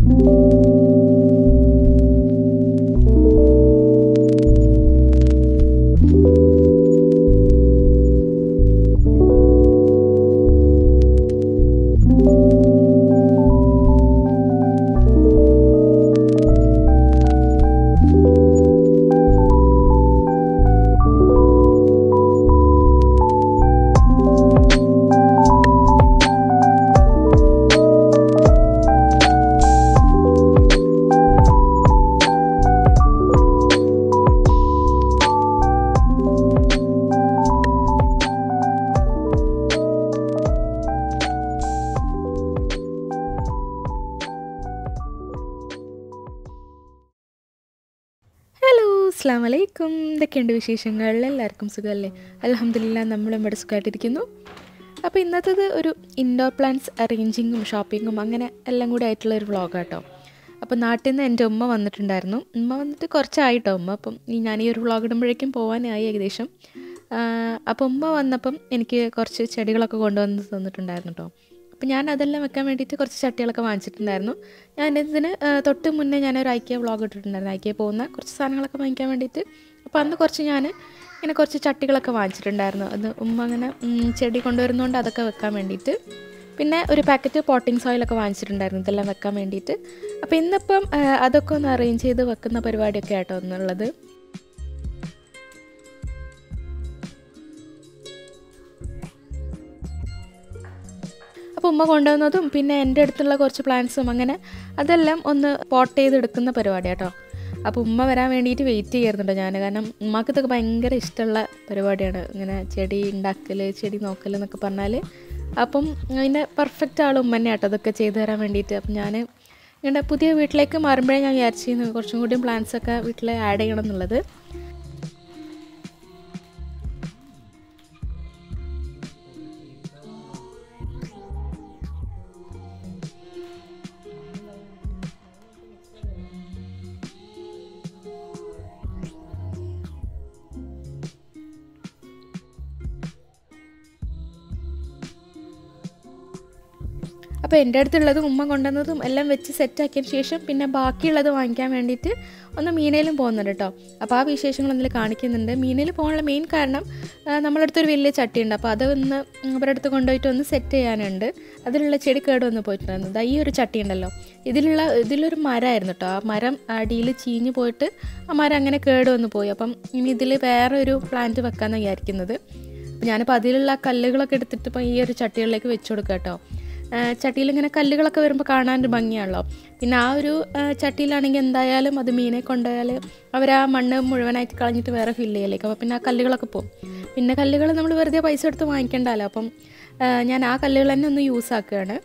hello അസ്സാം വലൈക്കും എന്തൊക്കെയുണ്ട് വിശേഷങ്ങൾ എല്ലാവർക്കും സുഖമല്ലേ അലഹമില്ല നമ്മളും ഇവിടെ സുഖമായിട്ടിരിക്കുന്നു അപ്പോൾ ഇന്നത്തേത് ഒരു ഇൻഡോർ പ്ലാന്റ്സ് അറേഞ്ചിങ്ങും ഷോപ്പിങ്ങും അങ്ങനെ എല്ലാം കൂടി ആയിട്ടുള്ള ഒരു വ്ളോഗാട്ടോ അപ്പോൾ നാട്ടിൽ നിന്ന് എൻ്റെ ഉമ്മ വന്നിട്ടുണ്ടായിരുന്നു ഉമ്മ വന്നിട്ട് കുറച്ചായിട്ടോ ഉമ്മ അപ്പം ഈ ഞാൻ ഈ ഒരു വ്ളോഗ് ഇടുമ്പോഴേക്കും പോകാനായി ഏകദേശം അപ്പോൾ ഉമ്മ വന്നപ്പം എനിക്ക് കുറച്ച് ചെടികളൊക്കെ കൊണ്ടുവന്ന് തന്നിട്ടുണ്ടായിരുന്നു കേട്ടോ അപ്പോൾ ഞാൻ അതെല്ലാം വെക്കാൻ വേണ്ടിയിട്ട് കുറച്ച് ചട്ടികളൊക്കെ വാങ്ങിച്ചിട്ടുണ്ടായിരുന്നു ഞാൻ ഇതിന് ആ, തൊട്ട് മുന്നേ ഞാനൊരു ഐക്യ വ്ളോഗ് ഇട്ടിട്ടുണ്ടായിരുന്നു ഐക്യ പോകുന്ന കുറച്ച് സാധനങ്ങളൊക്കെ വാങ്ങിക്കാൻ വേണ്ടിയിട്ട് അപ്പോൾ അന്ന് കുറച്ച് ഞാൻ ഇങ്ങനെ കുറച്ച് ചട്ടികളൊക്കെ വാങ്ങിച്ചിട്ടുണ്ടായിരുന്നു അത് ഉമ്മ അങ്ങനെ ഉം, ചെടി കൊണ്ടുവരുന്നതുകൊണ്ട് അതൊക്കെ വെക്കാൻ വേണ്ടിയിട്ട് പിന്നെ ഒരു പാക്കറ്റ് പോട്ടിംഗ് സോയിലൊക്കെ വാങ്ങിച്ചിട്ടുണ്ടായിരുന്നു ഇതെല്ലാം വെക്കാൻ വേണ്ടിയിട്ട് അപ്പോൾ ഇന്നിപ്പം ആ, അതൊക്കെ ഒന്ന് അറേഞ്ച് ചെയ്ത് വെക്കുന്ന പരിപാടിയൊക്കെ ആട്ടോ ഒന്നുള്ളത് അപ്പോൾ ഉമ്മ കൊണ്ടുവന്നതും പിന്നെ എൻ്റെ അടുത്തുള്ള കുറച്ച് പ്ലാന്റ്സും അങ്ങനെ അതെല്ലാം ഒന്ന് പോട്ട് ചെയ്തെടുക്കുന്ന പരിപാടി കേട്ടോ അപ്പോൾ ഉമ്മ വരാൻ വേണ്ടിയിട്ട് വെയിറ്റ് ചെയ്യായിരുന്നുണ്ടോ ഞാൻ കാരണം ഉമ്മക്ക് ഇതൊക്കെ ഭയങ്കര ഇഷ്ടമുള്ള പരിപാടിയാണ് ഇങ്ങനെ ചെടി ഉണ്ടാക്കൽ ചെടി നോക്കൽ എന്നൊക്കെ പറഞ്ഞാൽ അപ്പം അതിൻ്റെ പെർഫെക്റ്റ് ആൾ ഉമ്മ തന്നെ കേട്ടോ അതൊക്കെ ചെയ്തു തരാൻ വേണ്ടിയിട്ട് അപ്പം ഞാൻ ഇങ്ങനെ പുതിയ വീട്ടിലേക്ക് മാറുമ്പോഴേ ഞാൻ വിചാരിച്ചിരുന്നു കുറച്ചും കൂടിയും plants ഒക്കെ വീട്ടിൽ ആഡ് ചെയ്യണം എന്നുള്ളത് അപ്പോൾ എൻ്റെ അടുത്തുള്ളതും ഉമ്മ കൊണ്ടുവന്നതും എല്ലാം വെച്ച് സെറ്റാക്കിയതിന് ശേഷം പിന്നെ ബാക്കിയുള്ളത് വാങ്ങിക്കാൻ വേണ്ടിയിട്ട് ഒന്ന് മീനയിലും പോകുന്നുണ്ട് കേട്ടോ അപ്പോൾ ആ വിശേഷങ്ങൾ അതിൽ കാണിക്കുന്നുണ്ട് മീനയിൽ പോകാനുള്ള മെയിൻ കാരണം ആ, നമ്മളടുത്തൊരു വലിയ ചട്ടിയുണ്ട് അപ്പോൾ അത് ഒന്ന് അവരുടെ അടുത്ത് കൊണ്ടുപോയിട്ട് ഒന്ന് സെറ്റ് ചെയ്യാനുണ്ട് അതിലുള്ള ചെടി കേട് വന്ന് പോയിട്ടുണ്ടായിരുന്നു ദാ ഈ ഒരു ചട്ടി ഉണ്ടല്ലോ ഇതിലുള്ള ഇതിലൊരു മരമായിരുന്നു കേട്ടോ ആ മരം അടിയിൽ ചീഞ്ഞ് പോയിട്ട് ആ മരം അങ്ങനെ കേട് വന്ന് പോയി അപ്പം ഇനി ഇതിൽ വേറെ ഒരു പ്ലാന്റ് വെക്കാമെന്ന് വിചാരിക്കുന്നത് അപ്പോൾ ഞാനിപ്പോൾ അതിലുള്ള ആ കല്ലുകളൊക്കെ എടുത്തിട്ട് ഇപ്പോൾ ഈ ഒരു ചട്ടികളിലേക്ക് വെച്ച് കൊടുക്കാം കേട്ടോ ചട്ടിയിൽ ഇങ്ങനെ കല്ലുകളൊക്കെ വരുമ്പോൾ കാണാൻ ഒരു ഭംഗിയാണല്ലോ പിന്നെ ആ ഒരു ആ, ചട്ടിയിലാണെങ്കിൽ എന്തായാലും അത് മീനെ കൊണ്ടുപോയാൽ അവർ ആ മണ്ണ് മുഴുവനായിട്ട് കളഞ്ഞിട്ട് വേറെ ഫില്ല് ചെയ്യലേക്ക് അപ്പോൾ പിന്നെ ആ കല്ലുകളൊക്കെ പോകും പിന്നെ കല്ലുകൾ നമ്മൾ വെറുതെ പൈസ എടുത്ത് വാങ്ങിക്കണ്ടല്ലോ അപ്പം ആ, ഞാൻ ആ കല്ലുകൾ തന്നെ ഒന്ന് യൂസ് ആക്കുകയാണ്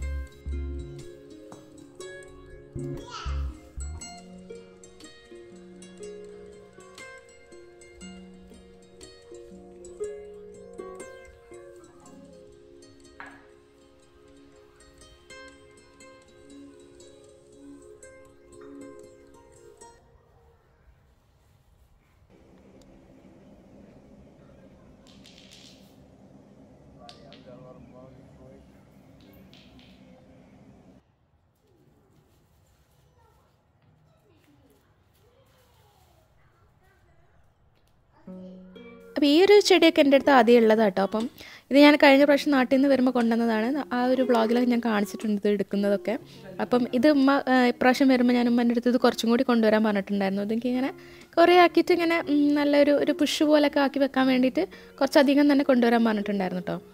അപ്പോൾ ഈ ഒരു ചെടിയൊക്കെ എൻ്റെ അടുത്ത് ആദ്യം ഉള്ളതാണ് കേട്ടോ അപ്പം ഇത് ഞാൻ കഴിഞ്ഞ പ്രാവശ്യം നാട്ടിൽ നിന്ന് വരുമ്പോൾ കൊണ്ടുവന്നതാണ് ആ ഒരു വ്ളോഗിലൊക്കെ ഞാൻ കാണിച്ചിട്ടുണ്ട് ഇത് എടുക്കുന്നതൊക്കെ അപ്പം ഇത് ഉമ്മ ആ, ഇപ്രാവശ്യം വരുമ്പോൾ ഞാൻ ഉമ്മൻ്റെ അടുത്ത് ഇത് കുറച്ചും കൂടി കൊണ്ടുവരാൻ പറഞ്ഞിട്ടുണ്ടായിരുന്നു ഇതെനിക്ക് ഇങ്ങനെ കുറേ ആക്കിയിട്ട് ഇങ്ങനെ ഉം, നല്ലൊരു ഒരു പുഷ് പോലൊക്കെ ആക്കി വെക്കാൻ വേണ്ടിയിട്ട് കുറച്ചധികം തന്നെ കൊണ്ടുവരാൻ പറഞ്ഞിട്ടുണ്ടായിരുന്നു കേട്ടോ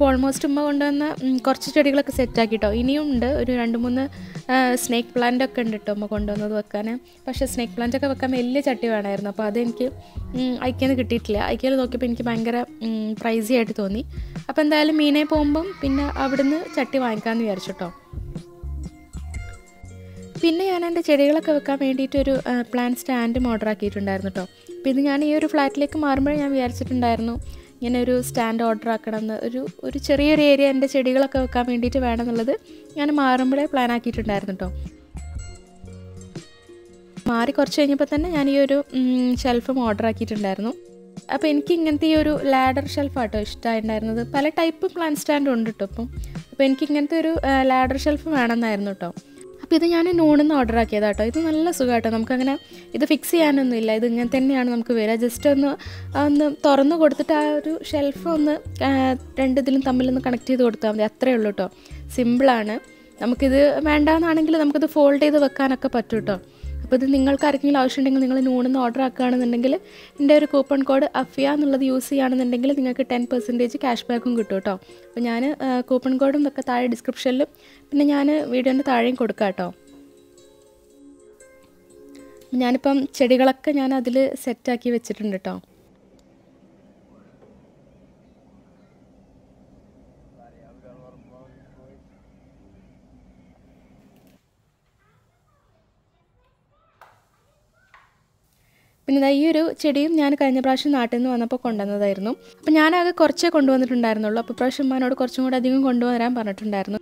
അപ്പോൾ ഓൾമോസ്റ്റ് ഉമ്മ കൊണ്ടുവന്ന ഉം, കുറച്ച് ചെടികളൊക്കെ സെറ്റാക്കി കേട്ടോ ഇനിയും ഉണ്ട് ഒരു രണ്ട് മൂന്ന് സ്നേക്ക് പ്ലാന്റ് ഒക്കെ ഉണ്ട് കേട്ടോ ഉമ്മ കൊണ്ടുവന്നത് വെക്കാൻ പക്ഷേ സ്നേക്ക് പ്ലാന്റ് ഒക്കെ വെക്കാൻ വലിയ ചട്ടി വേണമായിരുന്നു അപ്പോൾ അതെനിക്ക് അയക്കാന്ന് കിട്ടിയിട്ടില്ല അയക്കൽ നോക്കിയപ്പോൾ എനിക്ക് ഭയങ്കര പ്രൈസി ആയിട്ട് തോന്നി അപ്പോൾ എന്തായാലും മീനെ പോകുമ്പം പിന്നെ അവിടുന്ന് ചട്ടി വാങ്ങിക്കാമെന്ന് വിചാരിച്ചു കേട്ടോ പിന്നെ ഞാൻ എൻ്റെ ചെടികളൊക്കെ വെക്കാൻ വേണ്ടിയിട്ട് ഒരു പ്ലാൻ സ്റ്റാൻഡും ഓർഡർ ആക്കിയിട്ടുണ്ടായിരുന്നു കേട്ടോ അപ്പോൾ ഇത് ഞാൻ ഈ ഒരു ഫ്ലാറ്റിലേക്ക് മാറുമ്പോഴേ ഞാൻ വിചാരിച്ചിട്ടുണ്ടായിരുന്നു ഇങ്ങനെ ഒരു സ്റ്റാൻഡ് ഓർഡർ ആക്കണം എന്ന് ഒരു ഒരു ചെറിയൊരു ഏരിയ എൻ്റെ ചെടികളൊക്കെ വെക്കാൻ വേണ്ടിയിട്ട് വേണമെന്നുള്ളത് ഞാൻ മാറുമ്പോഴേ പ്ലാൻ ആക്കിയിട്ടുണ്ടായിരുന്നു കേട്ടോ മാറി കുറച്ച് കഴിഞ്ഞപ്പോൾ തന്നെ ഞാൻ ഈ ഒരു ഷെൽഫും ഓർഡർ ആക്കിയിട്ടുണ്ടായിരുന്നു അപ്പോൾ എനിക്ക് ഇങ്ങനത്തെ ഈ ഒരു ലാഡർ ഷെൽഫാട്ടോ ഇഷ്ടമായിട്ടുണ്ടായിരുന്നത് പല ടൈപ്പ് പ്ലാൻ സ്റ്റാൻഡും ഉണ്ട് കേട്ടോ അപ്പം അപ്പോൾ എനിക്ക് ഇങ്ങനത്തെ ഒരു ലാഡർ ഷെൽഫ് വേണമെന്നായിരുന്നു കേട്ടോ അപ്പോൾ ഇത് ഞാൻ നൂണിൽ നിന്ന് ഓർഡർ ആക്കിയതാട്ടോ ഇത് നല്ല സുഖമാട്ടോ നമുക്കങ്ങനെ ഇത് ഫിക്സ് ചെയ്യാനൊന്നുമില്ല ഇത് ഇങ്ങനെ തന്നെയാണ് നമുക്ക് വരിക ജസ്റ്റ് ഒന്ന് ഒന്ന് തുറന്ന് കൊടുത്തിട്ട് ആ ഒരു ഷെൽഫ് ഒന്ന് ആ, രണ്ട് ഇതിലും തമ്മിലൊന്ന് കണക്ട് ചെയ്ത് കൊടുത്താൽ മതി അത്രയേ ഉള്ളൂ കേട്ടോ സിമ്പിളാണ് നമുക്കിത് വേണ്ടാന്നാണെങ്കിൽ നമുക്കിത് ഫോൾഡ് ചെയ്ത് വെക്കാനൊക്കെ പറ്റും കേട്ടോ അപ്പോൾ ഇത് നിങ്ങൾക്ക് ആർക്കെങ്കിലും ആവശ്യമുണ്ടെങ്കിൽ നിങ്ങൾ നൂണിന്ന് ഓർഡർ ആക്കുകയാണെന്നുണ്ടെങ്കിൽ എൻ്റെ ഒരു കൂപ്പൺ കോഡ് അഫിയ എന്നുള്ളത് യൂസ് ചെയ്യുകയാണെന്നുണ്ടെങ്കിൽ നിങ്ങൾക്ക് ടെൻ പെർസെൻറ്റേജ് ക്യാഷ് ബാക്കും കിട്ടും കേട്ടോ അപ്പോൾ ഞാൻ കൂപ്പൺ കോഡും ഇതൊക്കെ താഴെ ഡിസ്ക്രിപ്ഷനിലും പിന്നെ ഞാൻ വീഡിയോൻ്റെ താഴെയും കൊടുക്കാം കേട്ടോ ഞാനിപ്പം ചെടികളൊക്കെ ഞാൻ അതിൽ സെറ്റാക്കി വെച്ചിട്ടുണ്ട് കേട്ടോ പിന്നെ ദാ ഈ ഒരു ചെടിയും ഞാൻ കഴിഞ്ഞ പ്രാവശ്യം നാട്ടിൽ നിന്ന് വന്നപ്പോൾ കൊണ്ടുവന്നതായിരുന്നു അപ്പോൾ ഞാനാകെ കുറച്ചേ കൊണ്ടുവന്നിട്ടുണ്ടായിരുന്നുള്ളൂ അപ്പോൾ പ്രാവശ്യം ഉമ്മാനോട് കുറച്ചും കൂടെ അധികം കൊണ്ടുവരാൻ പറഞ്ഞിട്ടുണ്ടായിരുന്നു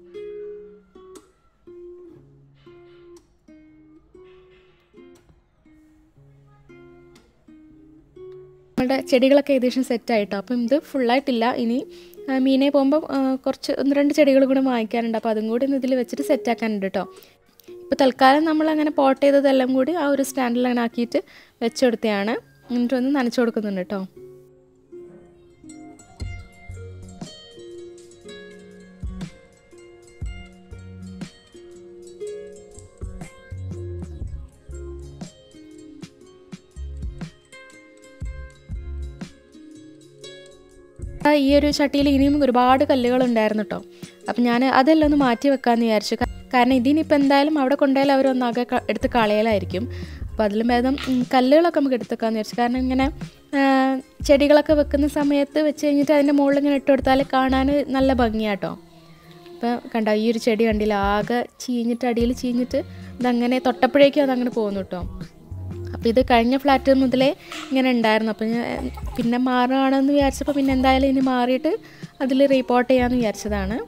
നമ്മുടെ ചെടികളൊക്കെ ഏകദേശം സെറ്റായിട്ടോ അപ്പം ഇത് ഫുള്ളായിട്ടില്ല ഇനി ആ, മീനെ പോകുമ്പോൾ ആ, കുറച്ച് ഒന്ന് രണ്ട് ചെടികൾ കൂടെ വാങ്ങിക്കാനുണ്ട് അപ്പോൾ അതും കൂടി ഒന്ന് ഇതിൽ വെച്ചിട്ട് സെറ്റാക്കാനുണ്ട് കേട്ടോ ഇപ്പോൾ തൽക്കാലം നമ്മൾ അങ്ങനെ പോട്ട് ചെയ്തതെല്ലാം കൂടി ആ ഒരു സ്റ്റാൻഡിൽ അങ്ങനെ ആക്കിയിട്ട് വെച്ചെടുത്തതാണ് എന്നിട്ടൊന്ന് നനച്ചു കൊടുക്കുന്നുണ്ട് കേട്ടോ ആ, ഈ ഒരു ചട്ടിയിൽ ഇനിയും ഒരുപാട് കല്ലുകൾ ഉണ്ടായിരുന്നു കേട്ടോ അപ്പം ഞാൻ അതെല്ലാം ഒന്ന് മാറ്റി വെക്കാമെന്ന് വിചാരിച്ചു കാ- കാരണം ഇതിനിപ്പോൾ എന്തായാലും അവിടെ കൊണ്ടുപോയാൽ അവരൊന്നാകെ ക- എടുത്ത് കളയലായിരിക്കും അപ്പോൾ അതിലും ഭേദം ഉം, കല്ലുകളൊക്കെ നമുക്ക് എടുത്ത് വെക്കാമെന്ന് വിചാരിച്ചു കാരണം ഇങ്ങനെ ആ, ചെടികളൊക്കെ വെക്കുന്ന സമയത്ത് വെച്ച് കഴിഞ്ഞിട്ട് അതിൻ്റെ മുകളിൽ ഇങ്ങനെ ഇട്ട് കൊടുത്താൽ കാണാൻ നല്ല ഭംഗിയാട്ടോ അപ്പോൾ കണ്ടോ ഈ ഒരു ചെടി കണ്ടില്ല ആകെ ചീഞ്ഞിട്ട് അടിയിൽ ചീഞ്ഞിട്ട് ഇതങ്ങനെ തൊട്ടപ്പോഴേക്കും അതങ്ങനെ പോകുന്നു കേട്ടോ അപ്പോൾ ഇത് കഴിഞ്ഞ ഫ്ലാറ്റ് മുതലേ ഇങ്ങനെ ഉണ്ടായിരുന്നു അപ്പോൾ ഞാൻ പിന്നെ മാറുകയാണെന്ന് വിചാരിച്ചപ്പോൾ പിന്നെ എന്തായാലും ഇനി മാറിയിട്ട് അതിൽ റിപ്പോർട്ട് ചെയ്യാമെന്ന് വിചാരിച്ചതാണ്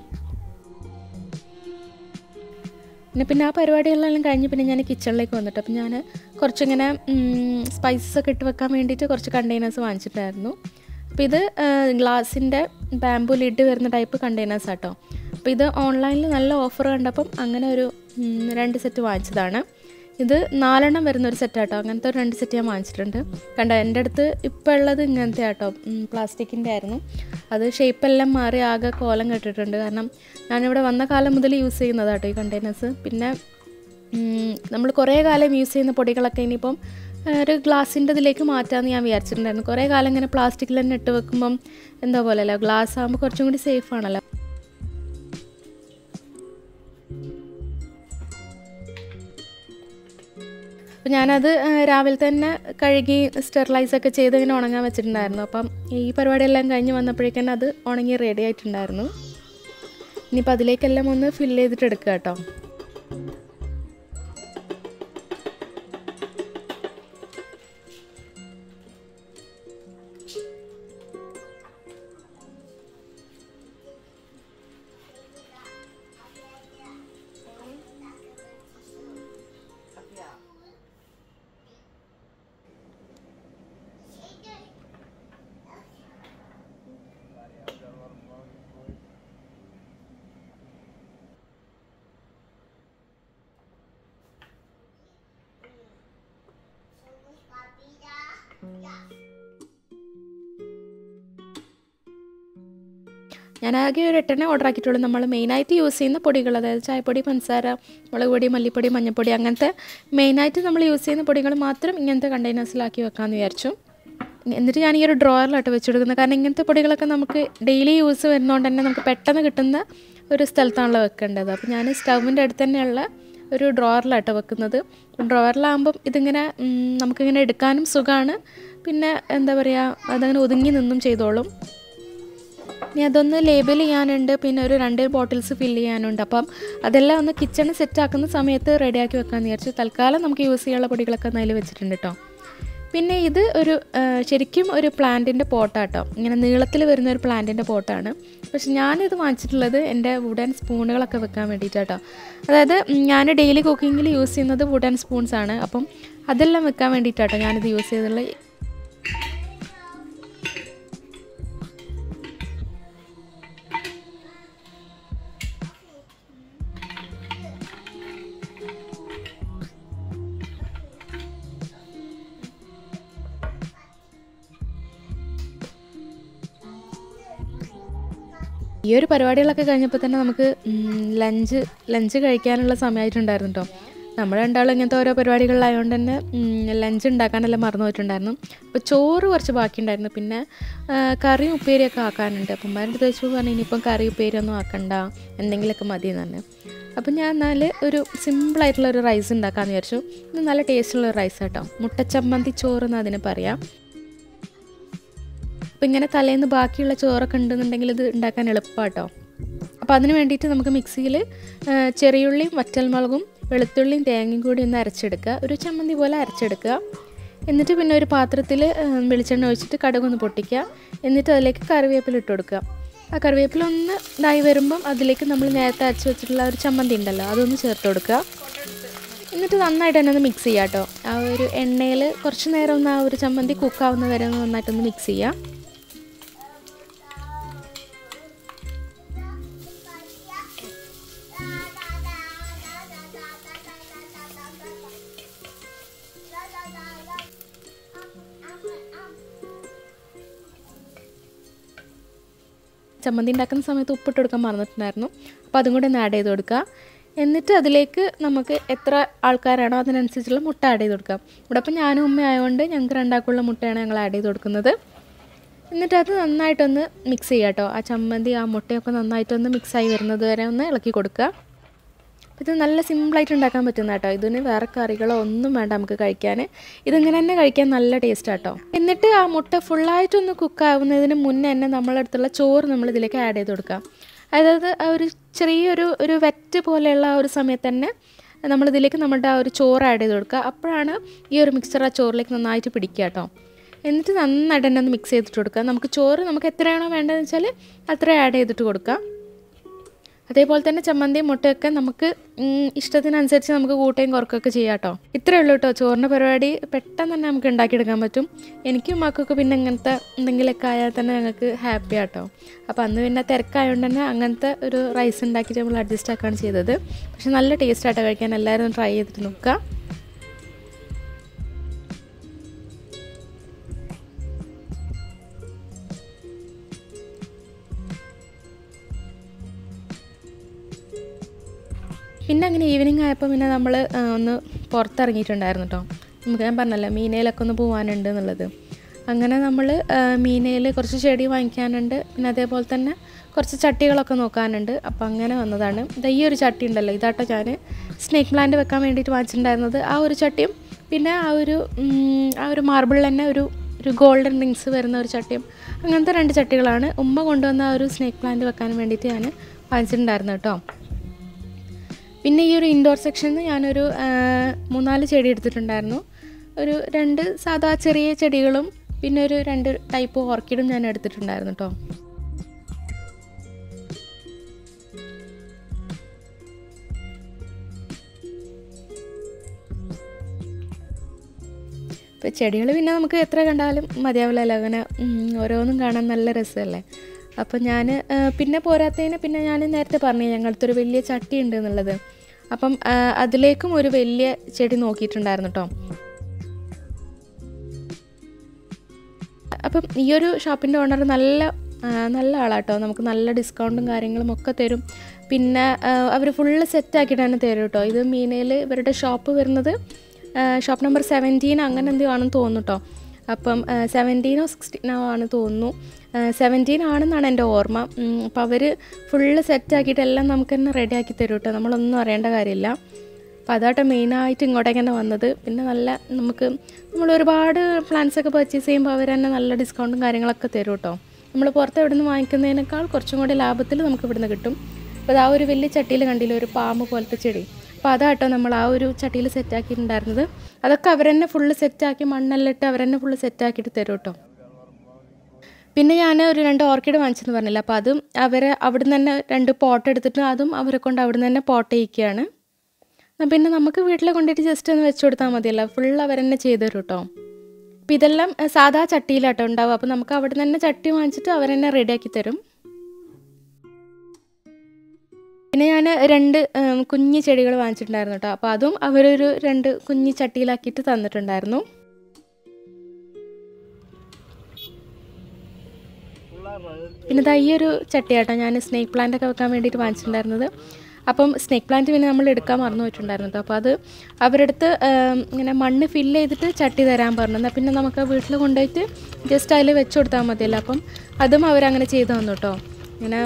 പിന്നെ പിന്നെ ആ പരിപാടികളെല്ലാം കഴിഞ്ഞ് പിന്നെ ഞാൻ കിച്ചണിലേക്ക് വന്നിട്ട് അപ്പം ഞാൻ കുറച്ചിങ്ങനെ സ്പൈസസ് ഒക്കെ ഇട്ട് വെക്കാൻ വേണ്ടിയിട്ട് കുറച്ച് കണ്ടെയ്നേഴ്സ് വാങ്ങിച്ചിട്ടായിരുന്നു അപ്പോൾ ഇത് ഗ്ലാസിൻ്റെ ബാമ്പു ലിഡ് വരുന്ന ടൈപ്പ് കണ്ടെയ്നേഴ്സ് ആട്ടോ അപ്പോൾ ഇത് ഓൺലൈനിൽ നല്ല ഓഫർ കണ്ടപ്പം അങ്ങനെ ഒരു ഉം, രണ്ട് സെറ്റ് വാങ്ങിച്ചതാണ് ഇത് നാലെണ്ണം വരുന്ന ഒരു സെറ്റ് ആട്ടോ അങ്ങനത്തെ ഒരു രണ്ട് സെറ്റ് ഞാൻ വാങ്ങിച്ചിട്ടുണ്ട് കണ്ടോ എൻ്റെ അടുത്ത് ഇപ്പോൾ ഉള്ളത് ഇങ്ങനത്തെ ആട്ടോ പ്ലാസ്റ്റിക്കിൻ്റെ ആയിരുന്നു അത് ഷേപ്പെല്ലാം മാറി ആകെ കോലം കെട്ടിട്ടുണ്ട് കാരണം ഞാനിവിടെ വന്ന കാലം മുതൽ യൂസ് ചെയ്യുന്നതാട്ടോ ഈ കണ്ടെയ്നേഴ്സ് പിന്നെ നമ്മൾ കുറേ കാലം യൂസ് ചെയ്യുന്ന പൊടികളൊക്കെ ഇനിയിപ്പം ആ, ഒരു ഗ്ലാസിൻ്റെ ഇതിലേക്ക് മാറ്റാമെന്ന് ഞാൻ വിചാരിച്ചിട്ടുണ്ടായിരുന്നു കുറേ കാലം ഇങ്ങനെ പ്ലാസ്റ്റിക്കിൽ തന്നെ ഇട്ട് വെക്കുമ്പം എന്താ പോലെയല്ലോ ഗ്ലാസ് ആകുമ്പോൾ കുറച്ചും കൂടി സേഫ് ആണല്ലോ അപ്പം ഞാനത് ആ, രാവിലെ തന്നെ കഴുകി സ്റ്റെറിലൈസ് ഒക്കെ ചെയ്ത് ഇങ്ങനെ ഉണങ്ങാൻ വെച്ചിട്ടുണ്ടായിരുന്നു അപ്പം ഈ പരിപാടിയെല്ലാം കഴിഞ്ഞ് വന്നപ്പോഴേക്കും അത് ഉണങ്ങി റെഡി ആയിട്ടുണ്ടായിരുന്നു ഇനിയിപ്പോൾ അതിലേക്കെല്ലാം ഒന്ന് ഫില്ല് ചെയ്തിട്ട് എടുക്കുക കേട്ടോ ഞാൻ ആകെ ഒരു എട്ടെണ്ണ ഓർഡർ ആക്കിയിട്ടുള്ളൂ നമ്മൾ മെയിനായിട്ട് യൂസ് ചെയ്യുന്ന പൊടികൾ അതായത് ചായപ്പൊടി പഞ്ചസാര മുളക് പൊടി മല്ലിപ്പൊടി മഞ്ഞൾപ്പൊടി അങ്ങനത്തെ മെയിനായിട്ട് നമ്മൾ യൂസ് ചെയ്യുന്ന പൊടികൾ മാത്രം ഇങ്ങനത്തെ കണ്ടെയ്നേഴ്സിലാക്കി വെക്കാമെന്ന് വിചാരിച്ചു എന്നിട്ട് ഞാൻ ഈ ഒരു ഡ്രോയറിലായിട്ട് വെച്ച് കൊടുക്കുന്നത് കാരണം ഇങ്ങനത്തെ പൊടികളൊക്കെ നമുക്ക് ഡെയിലി യൂസ് വരുന്നതുകൊണ്ട് തന്നെ നമുക്ക് പെട്ടെന്ന് കിട്ടുന്ന ഒരു സ്ഥലത്താണല്ലോ വെക്കേണ്ടത് അപ്പോൾ ഞാൻ സ്റ്റൗവിൻ്റെ അടുത്ത് തന്നെയുള്ള ഒരു ഡ്രോയറിലായിട്ട് വെക്കുന്നത് ഡ്രോയറിലാകുമ്പം ഇതിങ്ങനെ ഉം, നമുക്കിങ്ങനെ എടുക്കാനും സുഖമാണ് പിന്നെ എന്താ പറയുക അതങ്ങനെ ഒതുങ്ങി നിന്നും ചെയ്തോളും ഇനി അതൊന്ന് ലേബൽ ചെയ്യാനുണ്ട് പിന്നെ ഒരു രണ്ട് ബോട്ടിൽസ് ഫില്ല് ചെയ്യാനുണ്ട് അപ്പം അതെല്ലാം ഒന്ന് കിച്ചണിൽ സെറ്റ് ആക്കുന്ന സമയത്ത് റെഡിയാക്കി വെക്കാമെന്ന് വിചാരിച്ചു തൽക്കാലം നമുക്ക് യൂസ് ചെയ്യാനുള്ള പൊടികളൊക്കെ ഒന്ന് അതിൽ വെച്ചിട്ടുണ്ട് കേട്ടോ പിന്നെ ഇത് ഒരു ആ, ശരിക്കും ഒരു പ്ലാന്റിൻ്റെ പോട്ടാട്ടോ ഇങ്ങനെ നീളത്തിൽ വരുന്ന ഒരു പ്ലാന്റിൻ്റെ പോട്ടാണ് പക്ഷെ ഞാനിത് വാങ്ങിച്ചിട്ടുള്ളത് എൻ്റെ വുഡൻ സ്പൂണുകളൊക്കെ വെക്കാൻ വേണ്ടിയിട്ടാട്ടോ അതായത് ഉം, ഞാൻ ഡെയിലി കുക്കിങ്ങിൽ യൂസ് ചെയ്യുന്നത് വുഡൻ സ്പൂൺസ് ആണ് അപ്പം അതെല്ലാം വെക്കാൻ വേണ്ടിയിട്ടാട്ടോ ഞാനിത് യൂസ് ചെയ്തിട്ടുള്ളത് ഈ ഒരു പരിപാടികളൊക്കെ കഴിഞ്ഞപ്പോൾ തന്നെ നമുക്ക് ലഞ്ച് ലഞ്ച് കഴിക്കാനുള്ള സമയമായിട്ടുണ്ടായിരുന്നു കേട്ടോ നമ്മൾ രണ്ടാളും ഇങ്ങനത്തെ ഓരോ പരിപാടികളിലായതുകൊണ്ട് തന്നെ ലഞ്ച് ഉണ്ടാക്കാനെല്ലാം മറന്നു പോയിട്ടുണ്ടായിരുന്നു അപ്പോൾ ചോറ് കുറച്ച് ബാക്കിയുണ്ടായിരുന്നു പിന്നെ ആ, കറിയും ഉപ്പേരിയൊക്കെ ആക്കാനുണ്ട് അപ്പം ഉമ്മാരുടെ അടുത്ത് വെച്ച് പറഞ്ഞു ഇനിയിപ്പം കറി ഉപ്പേരി ഒന്നും ആക്കണ്ട എന്തെങ്കിലുമൊക്കെ മതി എന്ന് പറഞ്ഞു അപ്പം ഞാൻ എന്നാൽ ഒരു സിമ്പിളായിട്ടുള്ള ഒരു റൈസ് ഉണ്ടാക്കാമെന്ന് വിചാരിച്ചു ഇത് നല്ല ടേസ്റ്റുള്ള ഒരു റൈസ് കേട്ടോ മുട്ടച്ചമ്മന്തി ചോറ് എന്ന് അതിന് പറയാം അപ്പോൾ ഇങ്ങനെ തലേന്ന് ബാക്കിയുള്ള ചോറൊക്കെ ഉണ്ടെന്നുണ്ടെങ്കിൽ ഇത് ഉണ്ടാക്കാൻ എളുപ്പമാട്ടോ അപ്പോൾ അതിന് വേണ്ടിയിട്ട് നമുക്ക് മിക്സിയിൽ ചെറിയുള്ളിയും വറ്റൽമുളകും വെളുത്തുള്ളിയും തേങ്ങയും കൂടി ഒന്ന് അരച്ചെടുക്കുക ഒരു ചമ്മന്തി പോലെ അരച്ചെടുക്കുക എന്നിട്ട് പിന്നെ ഒരു പാത്രത്തിൽ വെളിച്ചെണ്ണ ഒഴിച്ചിട്ട് കടുകൊന്ന് പൊട്ടിക്കുക എന്നിട്ട് അതിലേക്ക് കറിവേപ്പില ഇട്ട് കൊടുക്കുക ആ കറിവേപ്പില ഒന്ന് ഇതായി വരുമ്പം അതിലേക്ക് നമ്മൾ നേരത്തെ അരച്ച് വെച്ചിട്ടുള്ള ഒരു ചമ്മന്തി ഉണ്ടല്ലോ അതൊന്ന് ചേർത്ത് കൊടുക്കുക എന്നിട്ട് നന്നായിട്ട് തന്നെ ഒന്ന് മിക്സ് ചെയ്യുക കേട്ടോ ആ ഒരു എണ്ണയിൽ കുറച്ച് നേരം ഒന്ന് ആ ഒരു ചമ്മന്തി കുക്കാവുന്ന വരെ ഒന്ന് നന്നായിട്ടൊന്ന് മിക്സ് ചെയ്യുക ചമ്മന്തി ഉണ്ടാക്കുന്ന സമയത്ത് ഉപ്പിട്ട് കൊടുക്കാൻ മറന്നിട്ടുണ്ടായിരുന്നു അപ്പോൾ അതും കൂടി ഒന്ന് ആഡ് ചെയ്ത് കൊടുക്കുക എന്നിട്ട് അതിലേക്ക് നമുക്ക് എത്ര ആൾക്കാരാണോ അതിനനുസരിച്ചുള്ള മുട്ട ആഡ് ചെയ്ത് കൊടുക്കാം ഇവിടെ അപ്പം ഞാനും ഉമ്മ ആയതുകൊണ്ട് ഞങ്ങൾക്ക് രണ്ടാൾക്കുള്ള മുട്ടയാണ് ഞങ്ങൾ ആഡ് ചെയ്ത് കൊടുക്കുന്നത് എന്നിട്ട് അത് നന്നായിട്ടൊന്ന് മിക്സ് ചെയ്യുക കേട്ടോ ആ ചമ്മന്തി ആ മുട്ടയൊക്കെ നന്നായിട്ടൊന്ന് മിക്സായി വരുന്നത് വരെ ഒന്ന് ഇളക്കി കൊടുക്കുക ഇത് നല്ല സിമ്പിളായിട്ട് ഉണ്ടാക്കാൻ പറ്റുന്ന കേട്ടോ ഇതിന് വേറെ കറികളോ ഒന്നും വേണ്ട നമുക്ക് കഴിക്കാൻ ഇതിങ്ങനെ തന്നെ കഴിക്കാൻ നല്ല ടേസ്റ്റ് കേട്ടോ എന്നിട്ട് ആ മുട്ട ഫുള്ളായിട്ടൊന്ന് കുക്കാവുന്നതിന് മുന്നേ തന്നെ നമ്മളടുത്തുള്ള ചോറ് നമ്മൾ ഇതിലേക്ക് ആഡ് ചെയ്ത് കൊടുക്കാം അതായത് ആ ഒരു ചെറിയൊരു ഒരു വെറ്റ് പോലെയുള്ള ആ ഒരു സമയത്ത് തന്നെ നമ്മളിതിലേക്ക് നമ്മുടെ ആ ഒരു ചോറ് ആഡ് ചെയ്ത് കൊടുക്കുക അപ്പോഴാണ് ഈ ഒരു മിക്സർ ആ ചോറിലേക്ക് നന്നായിട്ട് പിടിക്കുക കേട്ടോ എന്നിട്ട് നന്നായിട്ട് തന്നെ ഒന്ന് മിക്സ് ചെയ്തിട്ട് കൊടുക്കുക നമുക്ക് ചോറ് നമുക്ക് എത്രയാണോ വേണ്ടതെന്ന് വെച്ചാൽ അത്ര ആഡ് ചെയ്തിട്ട് കൊടുക്കാം അതേപോലെ തന്നെ ചമ്മന്തിയും മുട്ടയൊക്കെ നമുക്ക് ഉം, ഇഷ്ടത്തിനനുസരിച്ച് നമുക്ക് കൂട്ടുകയും കുറക്കുകയൊക്കെ ചെയ്യാം കേട്ടോ ഇത്രയേ ഉള്ളൂ കേട്ടോ ചോറിൻ്റെ പരിപാടി പെട്ടെന്ന് തന്നെ നമുക്ക് ഉണ്ടാക്കിയെടുക്കാൻ പറ്റും എനിക്കും മക്കൾക്ക് പിന്നെ ഇങ്ങനത്തെ എന്തെങ്കിലുമൊക്കെ ആയാൽ തന്നെ ഞങ്ങൾക്ക് ഹാപ്പി ആട്ടോ അപ്പോൾ അന്ന് പിന്നെ തിരക്കായതുകൊണ്ട് തന്നെ അങ്ങനത്തെ ഒരു റൈസ് ഉണ്ടാക്കിയിട്ട് നമ്മൾ അഡ്ജസ്റ്റ് ആക്കുകയാണ് ചെയ്തത് പക്ഷെ നല്ല ടേസ്റ്റ് ആട്ടോ കഴിക്കാൻ എല്ലാവരും ഒന്ന് ട്രൈ ചെയ്തിട്ട് നോക്കുക പിന്നെ അങ്ങനെ ഈവനിങ് ആയപ്പോൾ പിന്നെ നമ്മൾ ഒന്ന് പുറത്തിറങ്ങിയിട്ടുണ്ടായിരുന്നു കേട്ടോ നമുക്ക് ഞാൻ പറഞ്ഞല്ലോ മീനയിലൊക്കെ ഒന്ന് പോകാനുണ്ട് എന്നുള്ളത് അങ്ങനെ നമ്മൾ മീനയിൽ കുറച്ച് ചെടി വാങ്ങിക്കാനുണ്ട് പിന്നെ അതേപോലെ തന്നെ കുറച്ച് ചട്ടികളൊക്കെ നോക്കാനുണ്ട് അപ്പോൾ അങ്ങനെ വന്നതാണ് ഇത് ഈ ഒരു ചട്ടി ഉണ്ടല്ലോ ഇതാട്ടോ ഞാൻ സ്നേക്ക് പ്ലാന്റ് വെക്കാൻ വേണ്ടിയിട്ട് വാങ്ങിച്ചിട്ടുണ്ടായിരുന്നത് ആ ഒരു ചട്ടിയും പിന്നെ ആ ഒരു ഉം, ആ ഒരു മാർബിളിൽ തന്നെ ഒരു ഒരു ഗോൾഡൻ റിങ്സ് വരുന്ന ഒരു ചട്ടിയും അങ്ങനത്തെ രണ്ട് ചട്ടികളാണ് ഉമ്മ കൊണ്ടുവന്ന ആ ഒരു സ്നേക്ക് പ്ലാന്റ് വെക്കാൻ വേണ്ടിയിട്ട് ഞാൻ വാങ്ങിച്ചിട്ടുണ്ടായിരുന്നു കേട്ടോ പിന്നെ ഈ ഒരു ഇൻഡോർ സെക്ഷനിൽ ഞാനൊരു ആ, മൂന്നാല് ചെടി എടുത്തിട്ടുണ്ടായിരുന്നു ഒരു രണ്ട് സാധാ ചെറിയ ചെടികളും പിന്നെ ഒരു രണ്ട് ടൈപ്പ് ഓർക്കിഡും ഞാൻ എടുത്തിട്ടുണ്ടായിരുന്നു കേട്ടോ ഇപ്പോൾ ചെടികൾ പിന്നെ നമുക്ക് എത്ര കണ്ടാലും മതിയാവില്ലല്ലോ അങ്ങനെ ഉം, ഓരോന്നും കാണാൻ നല്ല രസമല്ലേ അപ്പം ഞാൻ പിന്നെ പോരാത്തതിന് പിന്നെ ഞാൻ നേരത്തെ പറഞ്ഞു ഞങ്ങളുടെ ഒരു വലിയ ചട്ടി ഉണ്ട് എന്നുള്ളത് അപ്പം ആ, അതിലേക്കും ഒരു വലിയ ചെടി നോക്കിയിട്ടുണ്ടായിരുന്നു കേട്ടോ അപ്പം ഈ ഒരു ഷോപ്പിൻ്റെ ഓണർ നല്ല ആ, നല്ല ആളാട്ടോ നമുക്ക് നല്ല ഡിസ്കൗണ്ടും കാര്യങ്ങളും ഒക്കെ തരും പിന്നെ അവർ ഫുള്ള് സെറ്റാക്കിയിട്ടാണ് തരും കേട്ടോ ഇത് മീനയിൽ ഇവരുടെ ഷോപ്പ് വരുന്നത് ഷോപ്പ് നമ്പർ സെവൻറ്റീൻ അങ്ങനെ എന്തെങ്കിലും ആണെന്ന് തോന്നുന്നു കേട്ടോ അപ്പം സെവൻറ്റീനോ സിക്സ്റ്റീനോ ആണ് തോന്നുന്നു സെവൻറ്റീൻ ആണെന്നാണ് എൻ്റെ ഓർമ്മ അപ്പോൾ അവർ ഫുള്ള് സെറ്റാക്കിയിട്ട് എല്ലാം നമുക്ക് തന്നെ റെഡിയാക്കി തരും കേട്ടോ നമ്മളൊന്നും അറിയേണ്ട കാര്യമില്ല അപ്പോൾ അതാട്ടോ മെയിനായിട്ട് ഇങ്ങോട്ടേക്ക് തന്നെ വന്നത് പിന്നെ നല്ല നമുക്ക് നമ്മൾ ഒരുപാട് പ്ലാൻസ് ഒക്കെ പർച്ചേസ് ചെയ്യുമ്പോൾ അവർ തന്നെ നല്ല ഡിസ്കൗണ്ടും കാര്യങ്ങളൊക്കെ തരും കേട്ടോ നമ്മൾ പുറത്ത് എവിടെ നിന്ന് വാങ്ങിക്കുന്നതിനേക്കാൾ കുറച്ചും കൂടി ലാഭത്തിൽ നമുക്ക് ഇവിടുന്ന് കിട്ടും അപ്പോൾ അത് ആ ഒരു വലിയ ചട്ടിയിൽ കണ്ടില്ല ഒരു പാമ്പ് പോലത്തെ ചെടി അപ്പോൾ അതാട്ടോ നമ്മൾ ആ ഒരു ചട്ടിയിൽ സെറ്റാക്കിയിട്ടുണ്ടായിരുന്നത് അതൊക്കെ അവരെന്നെ ഫുള്ള് സെറ്റാക്കി മണ്ണെല്ലാം ഇട്ട് അവരെന്നെ ഫുള്ള് സെറ്റാക്കിയിട്ട് തരും കേട്ടോ പിന്നെ ഞാൻ ഒരു രണ്ട് ഓർക്കിഡ് വാങ്ങിച്ചെന്ന് പറഞ്ഞില്ല അപ്പോൾ അതും അവരെ അവിടുന്ന് തന്നെ രണ്ട് പോട്ട് എടുത്തിട്ട് അതും അവരെ കൊണ്ട് അവിടുന്ന് തന്നെ പോട്ട് ചെയ്യിക്കുകയാണ് പിന്നെ നമുക്ക് വീട്ടിൽ കൊണ്ടുപോയിട്ട് ജസ്റ്റ് ഒന്ന് വെച്ച് കൊടുത്താൽ മതിയല്ലോ ഫുൾ അവർ തന്നെ ചെയ്തു തരും കേട്ടോ അപ്പോൾ ഇതെല്ലാം സാധാ ചട്ടിയിലാട്ടോ ഉണ്ടാവും അപ്പോൾ നമുക്ക് അവിടെ നിന്ന് തന്നെ ചട്ടി വാങ്ങിച്ചിട്ട് അവർ തന്നെ റെഡിയാക്കി തരും പിന്നെ ഞാൻ രണ്ട് കുഞ്ഞു ചെടികൾ വാങ്ങിച്ചിട്ടുണ്ടായിരുന്നു കേട്ടോ അപ്പോൾ അതും അവരൊരു രണ്ട് കുഞ്ഞു ചട്ടിയിലാക്കിയിട്ട് തന്നിട്ടുണ്ടായിരുന്നു പിന്നെ ഇതാ ഈ ഒരു ചട്ടിയാട്ടോ ഞാൻ സ്നേക്ക് പ്ലാന്റ് ഒക്കെ വെക്കാൻ വേണ്ടിയിട്ട് വാങ്ങിച്ചിട്ടുണ്ടായിരുന്നത് അപ്പം സ്നേക്ക് പ്ലാന്റ് പിന്നെ നമ്മൾ എടുക്കാൻ മറന്നു പോയിട്ടുണ്ടായിരുന്നു കേട്ടോ അപ്പോൾ അത് അവരെടുത്ത് ഇങ്ങനെ മണ്ണ് ഫില്ല് ചെയ്തിട്ട് ചട്ടി തരാൻ പറഞ്ഞു എന്നാൽ പിന്നെ നമുക്ക് വീട്ടിൽ കൊണ്ടുപോയിട്ട് ജസ്റ്റ് അതിൽ വെച്ച് കൊടുത്താൽ മതിയല്ലോ അപ്പം അതും അവരങ്ങനെ ചെയ്തു തന്നു കേട്ടോ ഇങ്ങനെ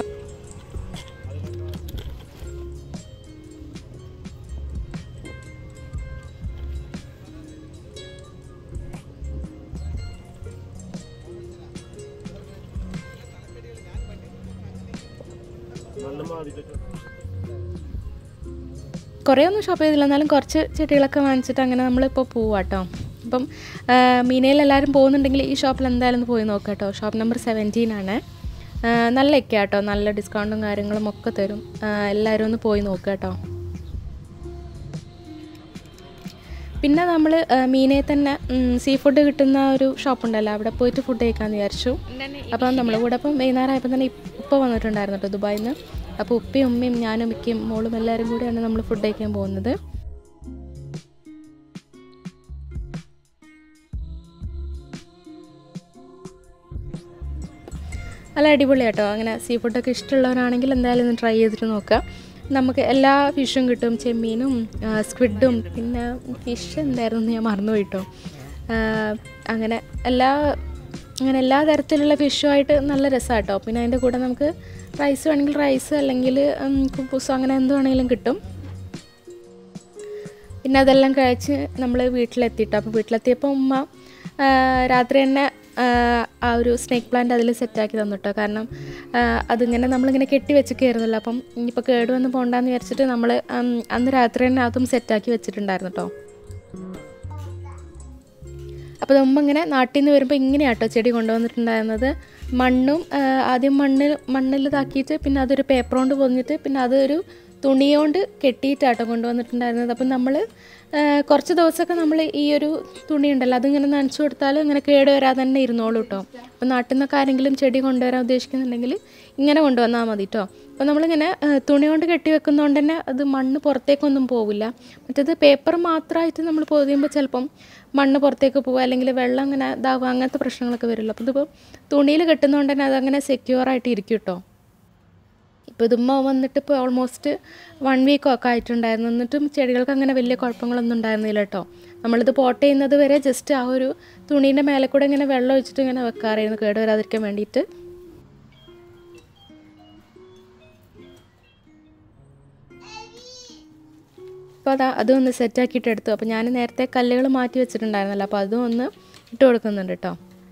കുറേ ഒന്നും ഷോപ്പ് ചെയ്തില്ല എന്നാലും കുറച്ച് ചെടികളൊക്കെ വാങ്ങിച്ചിട്ട് അങ്ങനെ നമ്മളിപ്പോൾ പോവാട്ടോ അപ്പം മീനയിൽ എല്ലാവരും പോകുന്നുണ്ടെങ്കിൽ ഈ ഷോപ്പിൽ എന്തായാലും ഒന്ന് പോയി നോക്കാം കേട്ടോ ഷോപ്പ് നമ്പർ സെവൻറ്റീൻ ആണ് നല്ല ഒക്കെ കേട്ടോ നല്ല ഡിസ്കൗണ്ടും കാര്യങ്ങളും ഒക്കെ തരും എല്ലാവരും ഒന്ന് പോയി നോക്കുക കേട്ടോ പിന്നെ നമ്മൾ മീനെ തന്നെ സീ ഫുഡ് കിട്ടുന്ന ഒരു ഷോപ്പ് ഉണ്ടല്ലോ അവിടെ പോയിട്ട് ഫുഡ് കഴിക്കാമെന്ന് വിചാരിച്ചു അപ്പം നമ്മൾ കൂടെ അപ്പം വൈകുന്നേരം ആയപ്പോൾ തന്നെ ഇപ്പോൾ വന്നിട്ടുണ്ടായിരുന്നു കേട്ടോ ദുബായിൽ നിന്ന് അപ്പോൾ ഉപ്പയും ഉമ്മയും ഞാനും മിക്കയും മോളും എല്ലാവരും കൂടിയാണ് നമ്മൾ ഫുഡ് കഴിക്കാൻ പോകുന്നത് നല്ല അടിപൊളിയാട്ടോ അങ്ങനെ സീ ഫുഡൊക്കെ ഇഷ്ടമുള്ളവരാണെങ്കിൽ എന്തായാലും ഒന്ന് ട്രൈ ചെയ്തിട്ട് നോക്കുക നമുക്ക് എല്ലാ ഫിഷും കിട്ടും ചെമ്മീനും സ്ക്വിഡും പിന്നെ ഫിഷ് എന്തായിരുന്നു ഞാൻ മറന്നുപോയിട്ടോ അങ്ങനെ എല്ലാ അങ്ങനെ എല്ലാ തരത്തിലുള്ള ഫിഷുമായിട്ട് നല്ല രസമാണ് കേട്ടോ പിന്നെ അതിൻ്റെ കൂടെ നമുക്ക് റൈസ് വേണമെങ്കിൽ റൈസ് അല്ലെങ്കിൽ കുപ്പൂസോ അങ്ങനെ എന്ത് വേണമെങ്കിലും കിട്ടും പിന്നെ അതെല്ലാം കഴിച്ച് നമ്മൾ വീട്ടിലെത്തിയിട്ടോ അപ്പോൾ വീട്ടിലെത്തിയപ്പോൾ ഉമ്മ രാത്രി തന്നെ ആ ഒരു സ്നേക്ക് പ്ലാന്റ് അതിൽ സെറ്റാക്കി തന്നിട്ടോ കാരണം അതിങ്ങനെ നമ്മളിങ്ങനെ കെട്ടി വെച്ച് കയറുന്നല്ലോ അപ്പം ഇനിയിപ്പോൾ കേടുവന്ന് പോകണ്ടെന്ന് വിചാരിച്ചിട്ട് നമ്മൾ അന്ന് രാത്രി തന്നെ അതും സെറ്റാക്കി വെച്ചിട്ടുണ്ടായിരുന്നു കേട്ടോ അപ്പോൾ നമ്മൾ ഇങ്ങനെ നാട്ടിൽ നിന്ന് വരുമ്പോൾ ഇങ്ങനെയാട്ടോ ചെടി കൊണ്ടുവന്നിട്ടുണ്ടായിരുന്നത് മണ്ണും ആദ്യം മണ്ണിൽ മണ്ണിൽ ഇതാക്കിയിട്ട് പിന്നെ അതൊരു പേപ്പർ കൊണ്ട് പൊതിഞ്ഞിട്ട് പിന്നെ അതൊരു തുണി കൊണ്ട് കെട്ടിയിട്ടാട്ടോ കൊണ്ടുവന്നിട്ടുണ്ടായിരുന്നത് അപ്പം നമ്മൾ കുറച്ച് ദിവസമൊക്കെ നമ്മൾ ഈ ഒരു തുണി ഉണ്ടല്ലോ അതിങ്ങനെ നനച്ചു കൊടുത്താൽ ഇങ്ങനെ കേട് വരാതെ തന്നെ ഇരുന്നോളൂ കേട്ടോ അപ്പം നാട്ടിൽ നിന്നൊക്കെ ആരെങ്കിലും ചെടി കൊണ്ടുവരാൻ ഉദ്ദേശിക്കുന്നുണ്ടെങ്കിൽ ഇങ്ങനെ കൊണ്ടുവന്നാൽ മതി കേട്ടോ അപ്പോൾ നമ്മളിങ്ങനെ തുണി കൊണ്ട് കെട്ടി വെക്കുന്നതുകൊണ്ട് തന്നെ അത് മണ്ണ് പുറത്തേക്കൊന്നും പോവില്ല മറ്റേത് പേപ്പർ മാത്രമായിട്ട് നമ്മൾ പൊതിയുമ്പോൾ ചിലപ്പം മണ്ണ് പുറത്തേക്ക് പോകുക അല്ലെങ്കിൽ വെള്ളം അങ്ങനെ ഇതാവുക അങ്ങനത്തെ പ്രശ്നങ്ങളൊക്കെ വരുമല്ലോ അപ്പോൾ ഇതിപ്പോൾ തുണിയിൽ കെട്ടുന്നതുകൊണ്ട് തന്നെ അതങ്ങനെ സെക്യൂർ ആയിട്ട് ഇരിക്കും കേട്ടോ ഇപ്പോൾ ഇതുമ്മ വന്നിട്ട് ഇപ്പോൾ ഓൾമോസ്റ്റ് വൺ വീക്കൊക്കെ ആയിട്ടുണ്ടായിരുന്നു എന്നിട്ടും ചെടികൾക്ക് അങ്ങനെ വലിയ കുഴപ്പങ്ങളൊന്നും ഉണ്ടായിരുന്നില്ല കേട്ടോ നമ്മളിത് പോട്ട് ചെയ്യുന്നത് വരെ ജസ്റ്റ് ആ ഒരു തുണീൻ്റെ മേലെ കൂടെ ഇങ്ങനെ വെള്ളം ഒഴിച്ചിട്ട് ഇങ്ങനെ വെക്കാറായിരുന്നു കേട് വരാതിരിക്കാൻ വേണ്ടിയിട്ട് അപ്പോൾ അതാ അതും ഒന്ന് സെറ്റാക്കിയിട്ട് എടുത്തു അപ്പോൾ ഞാൻ നേരത്തെ കല്ലുകൾ മാറ്റി വെച്ചിട്ടുണ്ടായിരുന്നല്ലോ അപ്പോൾ അതും ഒന്ന് ഇട്ട് കൊടുക്കുന്നുണ്ട് കേട്ടോ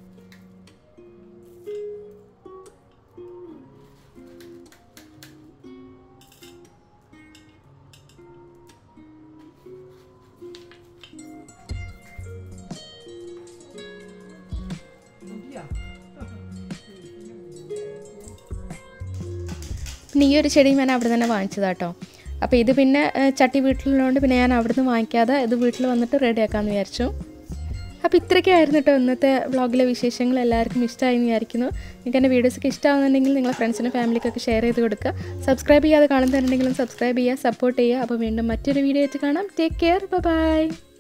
പിന്നെ ഈ ഒരു ചെടി ഞാൻ അവിടെ തന്നെ വാങ്ങിച്ചതാട്ടോ അപ്പോൾ ഇത് പിന്നെ ഏഹ്, ചട്ടി വീട്ടിലുള്ളതുകൊണ്ട് പിന്നെ ഞാൻ അവിടുന്ന് വാങ്ങിക്കാതെ ഇത് വീട്ടിൽ വന്നിട്ട് റെഡിയാക്കാമെന്ന് വിചാരിച്ചു അപ്പോൾ ഇത്രയൊക്കെയായിരുന്നു കേട്ടോ ഇന്നത്തെ വ്ളോഗിലെ വിശേഷങ്ങൾ എല്ലാവർക്കും ഇഷ്ടമായി എന്ന് വിചാരിക്കുന്നു നിങ്ങൾക്ക് എൻ്റെ വീഡിയോസൊക്കെ ഇഷ്ടമാകുന്നുണ്ടെങ്കിൽ നിങ്ങളെ ഫ്രണ്ട്സിനും ഫാമിലിക്കൊക്കെ ഷെയർ ചെയ്ത് കൊടുക്കുക സബ്സ്ക്രൈബ് ചെയ്യാതെ കാണുന്നുണ്ടെങ്കിലും സബ്സ്ക്രൈബ് ചെയ്യുക സപ്പോർട്ട് ചെയ്യുക അപ്പോൾ വീണ്ടും മറ്റൊരു വീഡിയോ ആയിട്ട് കാണാം ടേക്ക് കെയർ ബൈ